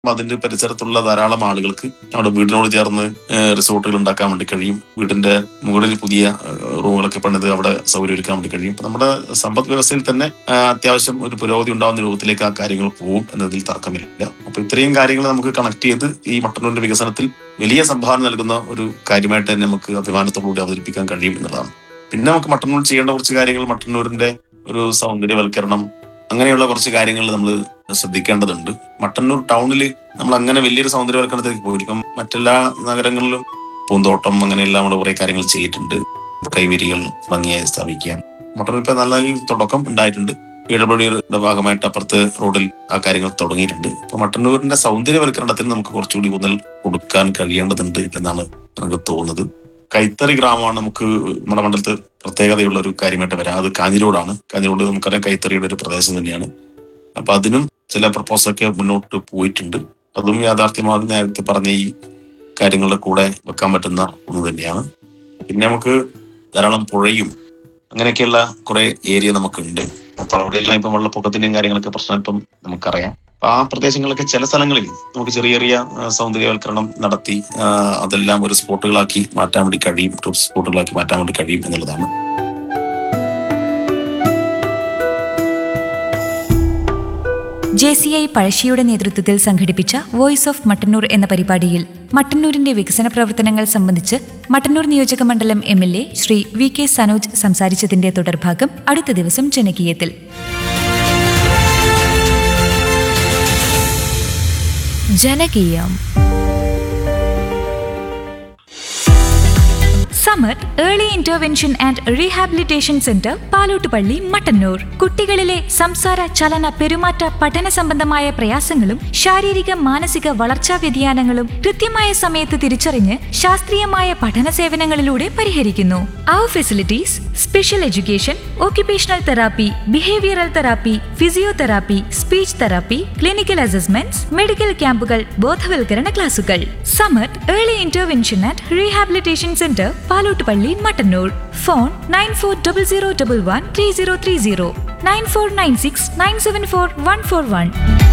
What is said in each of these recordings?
അപ്പൊ അതിന്റെ പരിസരത്തുള്ള ധാരാളം ആളുകൾക്ക് അവിടെ വീടിനോട് ചേർന്ന് ഏഹ് റിസോർട്ടുകൾ ഉണ്ടാക്കാൻ വേണ്ടി കഴിയും വീടിന്റെ മുകളിൽ പുതിയ ഏഹ് റൂമുകളൊക്കെ പണിത് അവിടെ സൗകര്യം ഒരുക്കാൻ വേണ്ടി കഴിയും അപ്പൊ നമ്മുടെ സമ്പദ് വ്യവസ്ഥയിൽ തന്നെ ആഹ് അത്യാവശ്യം ഒരു പുരോഗതി ഉണ്ടാകുന്ന രൂപത്തിലേക്ക് ആ കാര്യങ്ങൾ പോകും എന്നതിൽ തർക്കമില്ല അപ്പൊ ഇത്രയും കാര്യങ്ങൾ നമുക്ക് കണക്ട് ചെയ്ത് ഈ മട്ടന്നൂരിന്റെ വികസനത്തിൽ വലിയ സംഭാവന നൽകുന്ന ഒരു കാര്യമായിട്ട് തന്നെ നമുക്ക് അഭിമാനത്തോടുകൂടി അവതരിപ്പിക്കാൻ കഴിയും എന്നുള്ളതാണ് പിന്നെ നമുക്ക് മട്ടന്നൂർ ചെയ്യേണ്ട കുറച്ച് കാര്യങ്ങൾ മട്ടന്നൂരിന്റെ ഒരു സൗന്ദര്യവൽക്കരണം അങ്ങനെയുള്ള കുറച്ച് കാര്യങ്ങൾ നമ്മൾ ശ്രദ്ധിക്കേണ്ടതുണ്ട് മട്ടന്നൂർ ടൗണിൽ നമ്മൾ അങ്ങനെ വലിയൊരു സൗന്ദര്യവൽക്കരണത്തിലേക്ക് പോയി ഇപ്പം മറ്റെല്ലാ നഗരങ്ങളിലും പൂന്തോട്ടം അങ്ങനെയെല്ലാം നമ്മൾ കുറെ കാര്യങ്ങൾ ചെയ്തിട്ടുണ്ട് കൈവരികൾ ഭംഗിയായി സ്ഥാപിക്കാൻ മട്ടന്നൂർ ഇപ്പൊ നല്ല ഒരു തുടക്കം ഉണ്ടായിട്ടുണ്ട് പി ഡബ്ല്യുഡിയുടെ ഭാഗമായിട്ട് അപ്പുറത്ത് റോഡിൽ ആ കാര്യങ്ങൾ തുടങ്ങിയിട്ടുണ്ട് അപ്പൊ മട്ടന്നൂരിന്റെ സൗന്ദര്യവൽക്കരണത്തിന് നമുക്ക് കുറച്ചുകൂടി ഊന്നൽ കൊടുക്കാൻ കഴിയേണ്ടതുണ്ട് എന്നാണ് നമുക്ക് തോന്നുന്നത് കൈത്തറി ഗ്രാമമാണ് നമുക്ക് നമ്മുടെ മണ്ഡലത്ത് പ്രത്യേകതയുള്ള ഒരു കാര്യമായിട്ട് വരാം അത് കാഞ്ഞിരോടാണ് കാഞ്ഞിരോട് നമുക്കറിയാം കൈത്തറിയുടെ ഒരു പ്രദേശം തന്നെയാണ് അപ്പൊ അതിനും ചില പ്രപ്പോസലൊക്കെ മുന്നോട്ട് പോയിട്ടുണ്ട് അതും യാഥാർത്ഥ്യമാകും നേരത്തെ പറഞ്ഞ ഈ കാര്യങ്ങളുടെ കൂടെ വെക്കാൻ പറ്റുന്ന ഒന്ന് തന്നെയാണ് പിന്നെ നമുക്ക് ധാരാളം പുഴയും അങ്ങനെയൊക്കെയുള്ള കുറെ ഏരിയ നമുക്കുണ്ട് അപ്പൊ അവിടെയെല്ലാം ഇപ്പം വെള്ളപ്പൊക്കത്തിന്റെയും കാര്യങ്ങളൊക്കെ പ്രശ്നം ഇപ്പം നമുക്കറിയാം അപ്പൊ ആ പ്രദേശങ്ങളിലൊക്കെ ചില സ്ഥലങ്ങളിൽ നമുക്ക് ചെറിയ ചെറിയ ആ, സൗന്ദര്യവൽക്കരണം നടത്തി ആ, അതെല്ലാം ഒരു സ്പോട്ടുകളാക്കി മാറ്റാൻ വേണ്ടി കഴിയും ടൂറിസ്റ്റ് സ്പോട്ടുകളാക്കി മാറ്റാൻ വേണ്ടി കഴിയും എന്നുള്ളതാണ് ജെ സി ഐ പഴശ്ശിയുടെ നേതൃത്വത്തിൽ സംഘടിപ്പിച്ച വോയിസ് ഓഫ് മട്ടന്നൂർ എന്ന പരിപാടിയിൽ മട്ടന്നൂരിന്റെ വികസന പ്രവർത്തനങ്ങൾ സംബന്ധിച്ച് മട്ടന്നൂർ നിയോജക മണ്ഡലം M L A Shri V K Sanoj സംസാരിച്ചതിന്റെ തുടർഭാഗം അടുത്ത ദിവസം ജനകീയത്തിൽ ജനകീയം Samar early intervention and rehabilitation centre Palottupalli Mattannur കുട്ടികളിലെ സംസാര ചലന പെരുമാറ്റ പഠന സംബന്ധമായ പ്രയാസങ്ങളും ശാരീരിക മാനസിക വളർച്ചാ വ്യതിയാനങ്ങളും കൃത്യമായ സമയത്ത് തിരിച്ചറിഞ്ഞ് ശാസ്ത്രീയമായ പഠന സേവനങ്ങളിലൂടെ പരിഹരിക്കുന്നു അവർ facilities special education occupational therapy behavioural therapy physiotherapy speech therapy clinical assessments medical ക്യാമ്പുകൾ ബോധവൽക്കരണ ക്ലാസുകൾ Samar early intervention and rehabilitation centre Palottupalli Mattannur phone nine four double zero double one three zero three zero nine four nine six nine seven four one four one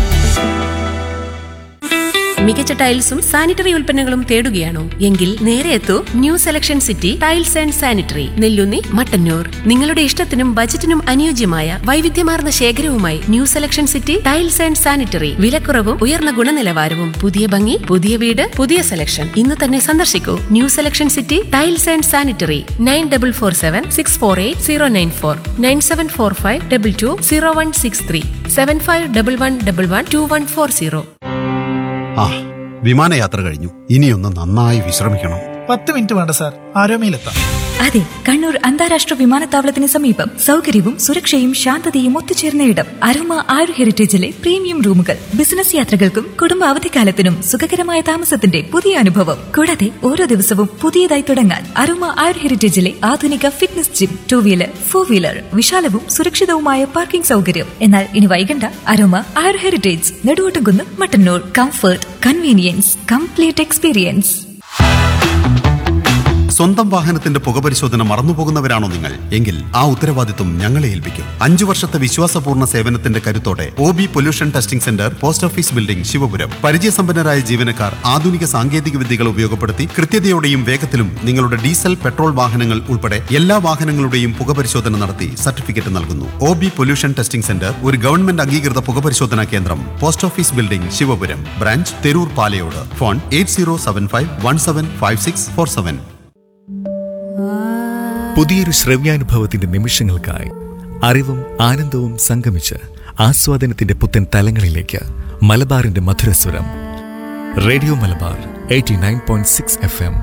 മികച്ച ടൈൽസും sanitary ഉൽപ്പന്നങ്ങളും തേടുകയാണോ എങ്കിൽ നേരെ എത്തൂ new selection city tiles and sanitary Nellunni Mattannur നിങ്ങളുടെ ഇഷ്ടത്തിനും ബജറ്റിനും അനുയോജ്യമായ വൈവിധ്യമാർന്ന ശേഖരവുമായി new selection city tiles and sanitary വിലക്കുറവും ഉയർന്ന ഗുണനിലവാരവും പുതിയ ഭംഗി പുതിയ വീട് പുതിയ സെലക്ഷൻ ഇന്ന് തന്നെ സന്ദർശിക്കൂ new selection city tiles and sanitary nine double four seven six four eight zero nine four nine seven four five double two zero one six three seven five double one double one two one four zero ആ വിമാനയാത്ര കഴിഞ്ഞു ഇനിയൊന്ന് നന്നായി വിശ്രമിക്കണം പത്ത് minute വേണ്ട sir ആരോമയിലെത്താം അതെ കണ്ണൂർ അന്താരാഷ്ട്ര വിമാനത്താവളത്തിന് സമീപം സൗകര്യവും സുരക്ഷയും ശാന്തതയും ഒത്തുചേർന്ന ഇടം അരോമ ആരു ഹെറിറ്റേജിലെ പ്രീമിയം റൂമുകൾ ബിസിനസ് യാത്രകൾക്കും കുടുംബ അവധിക്കാലത്തിനും സുഖകരമായ താമസത്തിന്റെ പുതിയ അനുഭവം കൂടാതെ ഓരോ ദിവസവും പുതിയതായി തുടങ്ങാൻ അരോമ ആരു ഹെറിറ്റേജിലെ ആധുനിക fitness gym two wheeler four wheeler വിശാലവും സുരക്ഷിതവുമായ പാർക്കിംഗ് സൗകര്യം എന്നാൽ ഇനി വൈകണ്ട Aroma Aaru Heritage Neduvottumkunnu Mattannur comfort convenience complete experience സ്വന്തം വാഹനത്തിന്റെ പുകപരിശോധന മറന്നുപോകുന്നവരാണോ നിങ്ങൾ എങ്കിൽ ആ ഉത്തരവാദിത്വം ഞങ്ങളെ ഏൽപ്പിക്കും അഞ്ചു വർഷത്തെ വിശ്വാസപൂർണ്ണ സേവനത്തിന്റെ കരുത്തോടെ O B pollution testing centre post office building Sivapuram പരിചയസമ്പന്നരായ ജീവനക്കാർ ആധുനിക സാങ്കേതിക വിദ്യകൾ ഉപയോഗപ്പെടുത്തി കൃത്യതയോടെയും വേഗത്തിലും നിങ്ങളുടെ ഡീസൽ പെട്രോൾ വാഹനങ്ങൾ ഉൾപ്പെടെ എല്ലാ വാഹനങ്ങളുടെയും പുകപരിശോധന നടത്തി സർട്ടിഫിക്കറ്റ് നൽകുന്നു O B pollution testing centre ഒരു ഗവൺമെന്റ് അംഗീകൃത പുകപരിശോധനാ കേന്ദ്രം post office building Sivapuram branch Theroor Palayode phone eight zero seven five one seven five six four seven പുതിയൊരു ശ്രവ്യാനുഭവത്തിന്റെ നിമിഷങ്ങൾക്കായി അറിവും ആനന്ദവും സംഗമിച്ച് ആസ്വാദനത്തിന്റെ പുത്തൻ തലങ്ങളിലേക്ക് മലബാറിന്റെ മധുരസ്വരം radio Malabar eighty nine point six F M